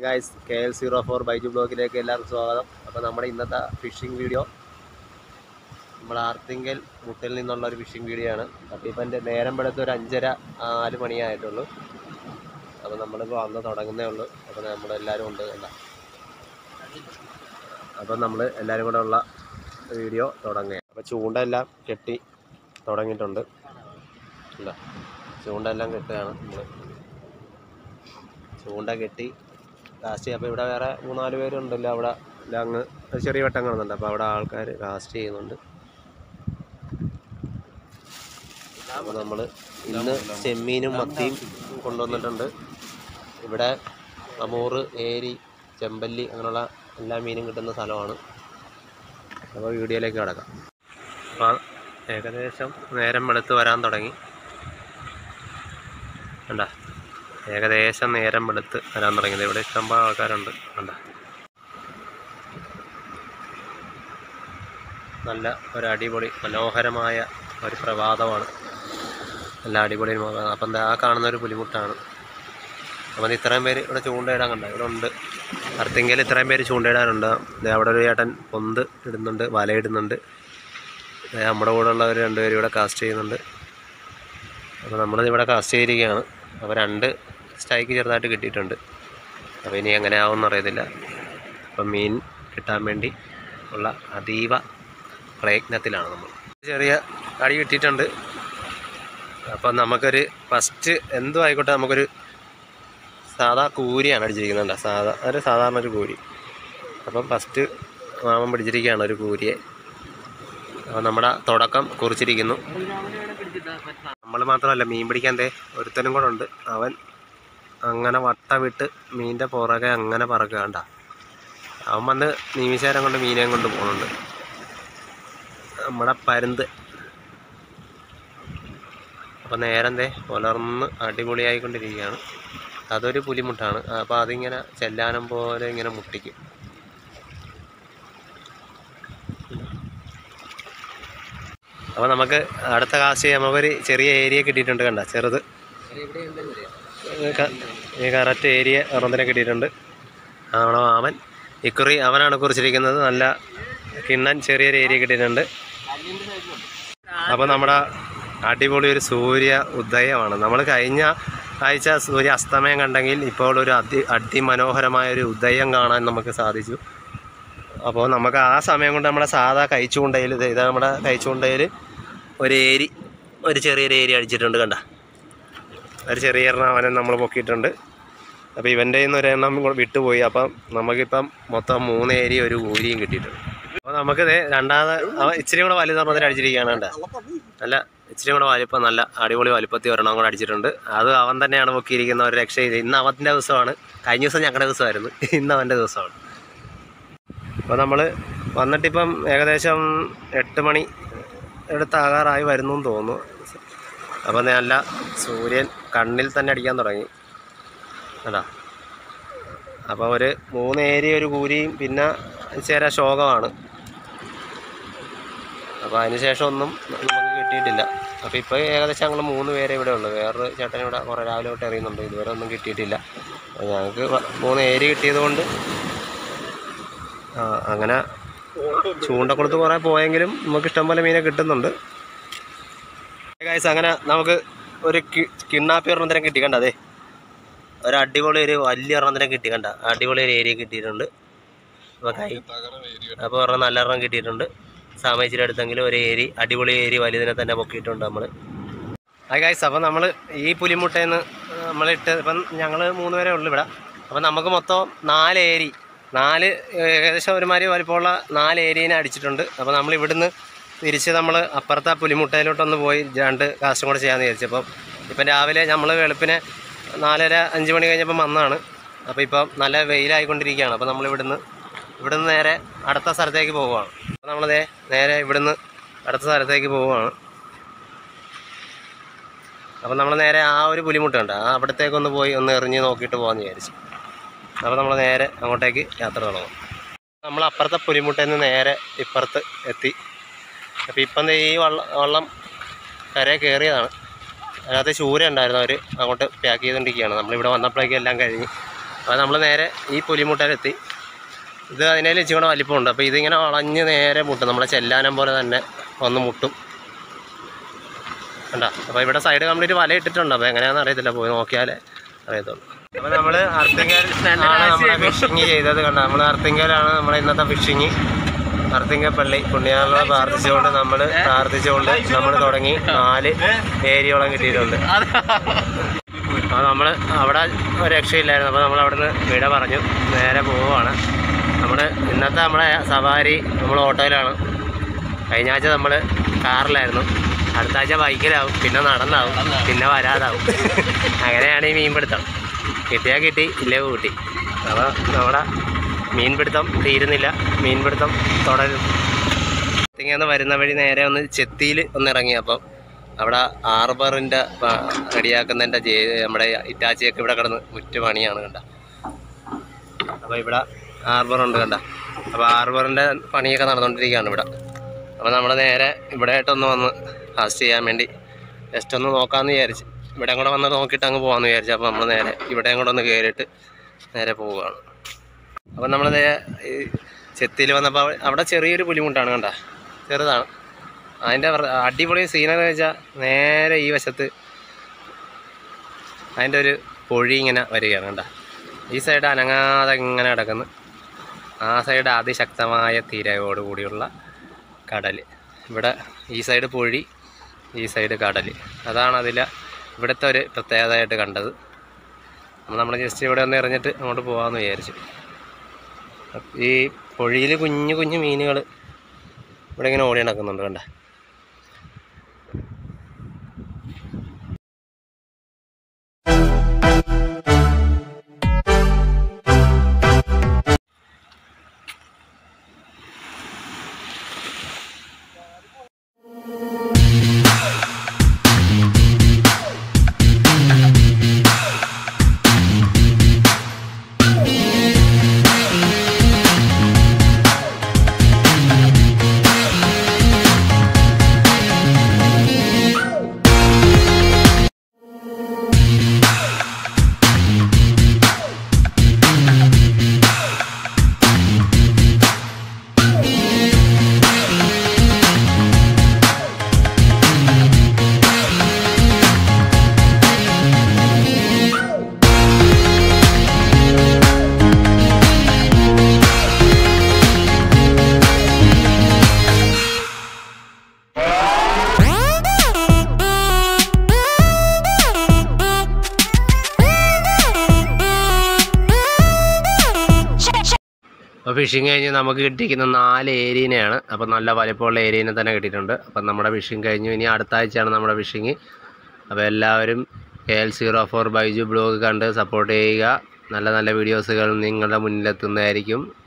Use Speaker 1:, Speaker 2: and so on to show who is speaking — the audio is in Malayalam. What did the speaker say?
Speaker 1: guys K L zero four Baiju ബ്ലോഗിലേക്ക് എല്ലാവർക്കും സ്വാഗതം അപ്പോൾ നമ്മുടെ ഇന്നത്തെ ഫിഷിംഗ് വീഡിയോ നമ്മൾ ആർത്തിങ്കൽ മുട്ടിൽ നിന്നുള്ള ഒരു ഫിഷിംഗ് വീഡിയോ ആണ് അപ്പോൾ ഇപ്പം എൻ്റെ നേരം വെളുത്ത് ഒരു അഞ്ചര നാല് മണിയായിട്ടുള്ളൂ അപ്പോൾ നമ്മളിപ്പോൾ വന്ന് തുടങ്ങുന്നേ ഉള്ളൂ അപ്പോൾ നമ്മളെല്ലാവരും ഉണ്ട് അല്ല അപ്പോൾ നമ്മൾ എല്ലാവരും കൂടെ ഉള്ള വീഡിയോ തുടങ്ങുക അപ്പോൾ ചൂണ്ട എല്ലാം കെട്ടി തുടങ്ങിയിട്ടുണ്ട് ഇല്ല ചൂണ്ട എല്ലാം കെട്ടുകയാണ് നമ്മൾ ചൂണ്ട കെട്ടി കാസ്റ്റ് അപ്പോൾ ഇവിടെ വേറെ മൂന്നാല് പേരുണ്ടല്ലോ അവിടെ ഇല്ല അങ്ങ് ഒരു ചെറിയ വട്ടം കാണുന്നുണ്ട് അപ്പോൾ അവിടെ ആൾക്കാർ കാസ്റ്റ് ചെയ്യുന്നുണ്ട് അപ്പോൾ നമ്മൾ ഇന്ന് ചെമ്മീനും മത്തിയും കൊണ്ടുവന്നിട്ടുണ്ട് ഇവിടെ അമൂറ് ഏരി ചെമ്പല്ലി അങ്ങനെയുള്ള എല്ലാ മീനും കിട്ടുന്ന സ്ഥലമാണ് അപ്പോൾ വീഡിയോയിലേക്ക് കിടക്കാം അപ്പോൾ ഏകദേശം നേരം വെളുത്ത് വരാൻ തുടങ്ങി കണ്ട ഏകദേശം നേരം വെളുത്ത് വരാൻ തുടങ്ങിയത് ഇവിടെ ഇഷ്ടംപോലെ ആൾക്കാരുണ്ട് കണ്ട നല്ല ഒരു അടിപൊളി മനോഹരമായ ഒരു പ്രഭാതമാണ് നല്ല അടിപൊളി മ- അപ്പം ദാ ആ കാണുന്ന ഒരു പുലിമുട്ടാണ് അപ്പം ഇത് ഇത്രയും പേര് ഇവിടെ ചൂണ്ടയിടാൻ കണ്ട ഇവിടെ ഉണ്ട് അർത്തിങ്കൽ ഇത്രയും പേര് ചൂണ്ടയിടാനുണ്ട് ദേ അവിടെ ഒരു ചേട്ടൻ പൊന്ത് ഇടുന്നുണ്ട് വലയിടുന്നുണ്ട് ദേ നമ്മുടെ കൂടെ ഉള്ള ഒരു രണ്ടുപേരും ഇവിടെ കാസ്റ്റ് ചെയ്യുന്നുണ്ട് അപ്പോൾ നമ്മളിത് ഇവിടെ കാസ്റ്റ് ചെയ്തിരിക്കുകയാണ് അപ്പോൾ രണ്ട് സ്ട്രൈക്ക് ചെറുതായിട്ട് കിട്ടിയിട്ടുണ്ട് അപ്പോൾ ഇനി എങ്ങനെ ആവുമെന്ന് അറിയത്തില്ല അപ്പം മീൻ കിട്ടാൻ വേണ്ടി ഉള്ള അതീവ പ്രയത്നത്തിലാണ് നമ്മൾ ചെറിയ അടി കിട്ടിയിട്ടുണ്ട് അപ്പം നമുക്കൊരു ഫസ്റ്റ് എന്തും ആയിക്കോട്ടെ നമുക്കൊരു സാധാ കൂരിയാണ് അടിച്ചിരിക്കുന്നുണ്ട് സാധാ ഒരു സാധാരണ ഒരു കൂരി അപ്പം ഫസ്റ്റ് മാമൻ പിടിച്ചിരിക്കുകയാണ് ഒരു കൂരിയെ അപ്പോൾ നമ്മുടെ തുടക്കം കുറിച്ചിരിക്കുന്നു നമ്മൾ മാത്രമല്ല മീൻ പിടിക്കാൻ ദേ ഒരുത്തനും കൂടെ ഉണ്ട് അവൻ അങ്ങനെ വട്ട വിട്ട് മീനിൻ്റെ പുറകെ അങ്ങനെ പറക്കുക കണ്ട അവൻ വന്ന് നിമിഷേരം കൊണ്ട് മീനെയും കൊണ്ട് പോകുന്നുണ്ട് നമ്മുടെ പരുന്ത് അപ്പോൾ നേരം ദേ പുലർന്ന് അടിപൊളിയായിക്കൊണ്ടിരിക്കുകയാണ് അതൊരു പുലിമുട്ടാണ് അപ്പോൾ അതിങ്ങനെ ചെല്ലാനം പോലെ ഇങ്ങനെ മുട്ടിക്കും അപ്പോൾ നമുക്ക് അടുത്ത കാശ് നമുക്കൊരു ചെറിയ ഏരിയ കിട്ടിയിട്ടുണ്ട് കണ്ട ചെറുത് ക- ഈ കറക്റ്റ് ഏരിയ ഒരെണ്ണത്തിനെ കിട്ടിയിട്ടുണ്ട് ആണോ അവൻ ഇക്കുറി അവനാണ് കുറിച്ചിരിക്കുന്നത് നല്ല കിണ്ണൻ ചെറിയൊരു ഏരിയ കിട്ടിയിട്ടുണ്ട് അപ്പോൾ നമ്മുടെ അടിപൊളി ഒരു സൂര്യ ഉദയമാണ് നമ്മൾ കഴിഞ്ഞ ആഴ്ച സൂര്യ അസ്തമയം കണ്ടെങ്കിൽ ഇപ്പോൾ ഒരു അതി അതിമനോഹരമായ ഒരു ഉദയം കാണാൻ നമുക്ക് സാധിച്ചു അപ്പോൾ നമുക്ക് ആ സമയം കൊണ്ട് നമ്മുടെ സാധാ കൈച്ചൂണ്ടയിൽ ഇത് ഇതാ നമ്മുടെ കൈച്ചൂണ്ടയിൽ ഒരു ഏരി ഒരു ചെറിയൊരു ഏരി അടിച്ചിട്ടുണ്ട് കണ്ട ഒരു ചെറിയ എണ്ണം അവനെ നമ്മൾ പൊക്കിയിട്ടുണ്ട് അപ്പോൾ ഇവൻ്റെ നിന്ന് ഒരെണ്ണം കൂടെ വിട്ടുപോയി അപ്പം നമുക്കിപ്പം മൊത്തം മൂന്ന് ഏരി ഒരു ഊരിയും കിട്ടിയിട്ടുണ്ട് അപ്പോൾ നമുക്ക് ദേ രണ്ടാമത് അവൻ ഇച്ചിരി കൂടെ വലുതെണ്ണത്തിൽ അടിച്ചിരിക്കുകയാണ് കണ്ട നല്ല ഇച്ചിരി കൂടെ വലിപ്പം നല്ല അടിപൊളി വലിപ്പത്തിൽ ഒരെണ്ണം കൂടെ അടിച്ചിട്ടുണ്ട് അത് അവൻ തന്നെയാണ് പൊക്കിയിരിക്കുന്ന ഒരു രക്ഷയില്ല ഇന്ന് അവൻ്റെ ദിവസമാണ് കഴിഞ്ഞ ദിവസം ഞങ്ങളുടെ ദിവസമായിരുന്നു ഇന്ന് അവൻ്റെ ദിവസമാണ് അപ്പോൾ നമ്മൾ വന്നിട്ടിപ്പം ഏകദേശം എട്ട് മണി എടുത്താകാറായി വരുന്നു എന്ന് തോന്നുന്നു അപ്പോൾ നല്ല സൂര്യൻ കണ്ണിൽ തന്നെ അടിക്കാൻ തുടങ്ങി അതാ അപ്പോൾ ഒരു മൂന്ന് ഏരിയ ഒരു കൂരിയും പിന്നെ ചേരാ ശോകമാണ് അപ്പോൾ അതിന് ശേഷം ഒന്നും നമുക്ക് കിട്ടിയിട്ടില്ല അപ്പോൾ ഇപ്പോൾ ഏകദേശം ഞങ്ങൾ മൂന്ന് പേരെ ഇവിടെ ഉള്ളൂ വേറൊരു ചേട്ടൻ ഇവിടെ കുറേ രാവിലെ തൊട്ട് എറിയുന്നുണ്ട് ഇതുവരെ ഒന്നും കിട്ടിയിട്ടില്ല അപ്പോൾ ഞങ്ങൾക്ക് വ- മൂന്ന് ഏരിയ കിട്ടിയത് കൊണ്ട് ആ, അങ്ങനെ ചൂണ്ടക്കുളത്ത് കുറേ പോയെങ്കിലും നമുക്ക് ഇഷ്ടംപോലെ മീനെ കിട്ടുന്നുണ്ട് ഗൈസ് അങ്ങനെ നമുക്ക് ഒരു കി- കിണ്ണാപ്പി ഒരെണ്ണത്തിനെ കിട്ടി കണ്ട അതെ ഒരു അടിപൊളി ഒരു വലിയ ഒരെണ്ണത്തിനെ കിട്ടി കണ്ട അടിപൊളി ഒരു ഏരിയ കിട്ടിയിട്ടുണ്ട് അപ്പോൾ കൈ അപ്പോൾ ഒരെണ്ണം നല്ല ഒരെണ്ണം കിട്ടിയിട്ടുണ്ട് സാമയിച്ചിട്ട് അടുത്തെങ്കിലും ഒരു ഏരി അടിപൊളി ഏരി വലുതിനെ തന്നെ പൊക്കിയിട്ടുണ്ട് നമ്മൾ ആ ഗൈസ് അപ്പോൾ നമ്മൾ ഈ പുലിമുട്ടയിൽ നിന്ന് നമ്മളിട്ട് ഇപ്പം ഞങ്ങൾ മൂന്ന് പേരേ ഉള്ളൂ ഇവിടെ അപ്പം നമുക്ക് മൊത്തം നാല് ഏരി നാല് ഏകദേശം ഒരുമാതിരി വലിപ്പമുള്ള നാല് ഏരിയനെ അടിച്ചിട്ടുണ്ട് അപ്പോൾ നമ്മൾ ഇവിടുന്ന് തിരിച്ച് നമ്മൾ അപ്പുറത്തെ ആ പുലിമുട്ടയിലോട്ടൊന്ന് പോയി രണ്ട് കാസ്റ്റും കൂടെ ചെയ്യാമെന്ന് വിചാരിച്ചു അപ്പം ഇപ്പം രാവിലെ നമ്മൾ വെളുപ്പിനെ നാലര അഞ്ച് മണി കഴിഞ്ഞപ്പം വന്നതാണ് അപ്പോൾ ഇപ്പം നല്ല വെയിലായിക്കൊണ്ടിരിക്കുകയാണ് അപ്പോൾ നമ്മൾ ഇവിടുന്ന് ഇവിടുന്ന് നേരെ അടുത്ത സ്ഥലത്തേക്ക് പോവുകയാണ് അപ്പോൾ നമ്മളതേ നേരെ ഇവിടുന്ന് അടുത്ത സ്ഥലത്തേക്ക് പോവുകയാണ് അപ്പം നമ്മൾ നേരെ ആ ഒരു പുലിമുട്ടുണ്ട് ആ അവിടത്തേക്കൊന്ന് പോയി ഒന്ന് എറിഞ്ഞ് നോക്കിയിട്ട് പോകാമെന്ന് വിചാരിച്ചു അപ്പോൾ നമ്മൾ നേരെ അങ്ങോട്ടേക്ക് യാത്ര തുടങ്ങും നമ്മൾ അപ്പുറത്തെ പുലിമുട്ടയിൽ നിന്ന് നേരെ ഇപ്പുറത്ത് എത്തി അപ്പോൾ ഇപ്പം ദേ ഈ വള്ളം വള്ളം കരയെ കയറിയതാണ് അതിനകത്ത് ചൂര ഉണ്ടായിരുന്നു അവർ അങ്ങോട്ട് പാക്ക് ചെയ്തുകൊണ്ടിരിക്കുകയാണ് നമ്മളിവിടെ വന്നപ്പോഴേക്കും എല്ലാം കഴിഞ്ഞ് അപ്പോൾ നമ്മൾ നേരെ ഈ പുലിമുട്ടയിലെത്തി ഇത് അതിനേലും ഇച്ചിരി കൂടെ വലിപ്പമുണ്ട് അപ്പോൾ ഇതിങ്ങനെ വളഞ്ഞ് നേരെ മുട്ടും നമ്മളെ ചെല്ലാനം പോലെ തന്നെ വന്ന് മുട്ടും കണ്ടോ അപ്പോൾ ഇവിടെ സൈഡ് കംപ്ലീറ്റ് വല ഇട്ടിട്ടുണ്ട് അപ്പോൾ എങ്ങനെയാണെന്ന് അറിയത്തില്ല പോയി നോക്കിയാലേ അറിയത്തുള്ളൂ അപ്പോൾ നമ്മൾ അർത്തിങ്കൽ ആണ് നമ്മുടെ ഫിഷിങ് ചെയ്തത് കണ്ടോ നമ്മൾ അർത്തിങ്കലാണ് നമ്മുടെ ഇന്നത്തെ ഫിഷിങ് അർത്തിങ്കൽ പള്ളി പുണ്യാളെ പ്രാർത്ഥിച്ചുകൊണ്ട് നമ്മൾ പ്രാർത്ഥിച്ചുകൊണ്ട് നമ്മൾ തുടങ്ങി നാല് ഏരിയോളം കിട്ടിയിട്ടുണ്ട് അപ്പോൾ നമ്മൾ അവിടെ ഒരു രക്ഷയില്ലായിരുന്നു അപ്പോൾ നമ്മൾ അവിടെ നിന്ന് വിട പറഞ്ഞു നേരെ പോവുകയാണ് നമ്മൾ ഇന്നത്തെ നമ്മളെ സവാരി നമ്മൾ ഓട്ടോയിലാണ് കഴിഞ്ഞ ആഴ്ച നമ്മൾ കാറിലായിരുന്നു അടുത്ത ആഴ്ച ബൈക്കിലാവും പിന്നെ നടന്നാവും പിന്നെ വരാതാവും അങ്ങനെയാണ് ഈ മീൻപിടുത്തം കിട്ടിയാൽ കിട്ടി ഇല്ലേ കൂട്ടി അപ്പോൾ നമ്മുടെ മീൻപിടുത്തം തീരുന്നില്ല മീൻപിടുത്തം തുടരും ഇങ്ങനെ വരുന്ന വഴി നേരെ ഒന്ന് ചെത്തിയിൽ ഒന്ന് ഇറങ്ങി അപ്പം അവിടെ ആർബറിൻ്റെ റെഡിയാക്കുന്നതിൻ്റെ ജെ നമ്മുടെ ഇറ്റാച്ചിയൊക്കെ ഇവിടെ കിടന്ന് മുറ്റു പണിയാണ് കണ്ട അപ്പോൾ ഇവിടെ ആർബറുണ്ട് കണ്ട അപ്പോൾ ആർബറിൻ്റെ പണിയൊക്കെ നടന്നുകൊണ്ടിരിക്കുകയാണ് ഇവിടെ അപ്പോൾ നമ്മൾ നേരെ ഇവിടെ ആയിട്ടൊന്ന് വന്ന് ഫാസ്റ്റ് ചെയ്യാൻ വേണ്ടി ജസ്റ്റ് ഒന്ന് നോക്കാമെന്ന് വിചാരിച്ച് ഇവിടെ കൂടെ വന്ന് നോക്കിയിട്ട് അങ്ങ് പോകാമെന്ന് വിചാരിച്ചു അപ്പോൾ നമ്മൾ നേരെ ഇവിടെയും കൂടെ ഒന്ന് കയറിയിട്ട് നേരെ പോവുകയാണ് അപ്പം നമ്മൾ ഈ ചെത്തിയിൽ വന്നപ്പോൾ അവിടെ ചെറിയൊരു ബുദ്ധിമുട്ടാണ് കണ്ട ചെറുതാണ് അതിൻ്റെ വ്ര- അടിപൊളി സീനെന്ന് വെച്ചാൽ നേരെ ഈ വശത്ത് അതിൻ്റെ ഒരു പൊഴി ഇങ്ങനെ വരികയാണ് കണ്ട ഈ സൈഡ് അനങ്ങാതെ ഇങ്ങനെ കിടക്കുന്നു ആ സൈഡ് അതിശക്തമായ തിരയോട് കൂടിയുള്ള കടൽ ഇവിടെ ഈ സൈഡ് പൊഴി ഈ സൈഡ് കടൽ അതാണ് അതിൽ ഇവിടുത്തെ ഒരു പ്രത്യേകതയായിട്ട് കണ്ടത് അപ്പോൾ നമ്മൾ ജസ്റ്റ് ഇവിടെ ഒന്ന് എറിഞ്ഞിട്ട് അങ്ങോട്ട് പോകാമെന്ന് വിചാരിച്ചു ഈ പൊഴിയിൽ കുഞ്ഞു കുഞ്ഞു മീനുകൾ ഇവിടെ ഇങ്ങനെ ഓടി നടക്കുന്നുണ്ട് കണ്ട അപ്പോൾ ഫിഷിങ് കഴിഞ്ഞ് നമുക്ക് കിട്ടിയിരിക്കുന്ന നാല് ഏരിയനെയാണ് അപ്പോൾ നല്ല വലിപ്പമുള്ള ഏരിയനെ തന്നെ കിട്ടിയിട്ടുണ്ട് അപ്പം നമ്മുടെ ഫിഷിങ് കഴിഞ്ഞു ഇനി അടുത്ത ആഴ്ചയാണ് നമ്മുടെ ഫിഷിങ് അപ്പോൾ എല്ലാവരും K L zero four Baiju blog കണ്ട് സപ്പോർട്ട് ചെയ്യുക നല്ല നല്ല വീഡിയോസുകൾ നിങ്ങളുടെ മുന്നിലെത്തുന്നതായിരിക്കും